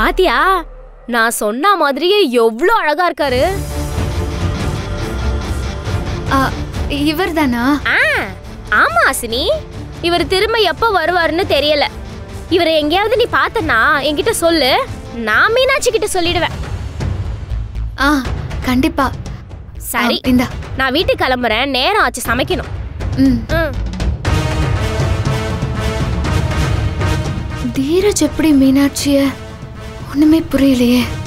பாத்தியா நான் சொன்ன மாதிரியே எவ்வளோ அழகா இருக்காரு இவர் தானா ஆ ஆமா அசினி இவர் திரும்ப எப்போ வருவாருன்னு தெரியல இவரை எங்கேயாவது நீ பார்த்தனா என்கிட்ட சொல்லு நான் மீனாட்சி கிட்ட சொல்லிடுவேன் ஆ கண்டிப்பா சரி ஆ, இந்தா நான் வீட்டுக்கு கிளம்புறேன் நேரம் ஆச்சு சமைக்கணும் ம் ம் தீரஜ் எப்படி மீனாட்சிய ஒண்ணுமே புரியலையே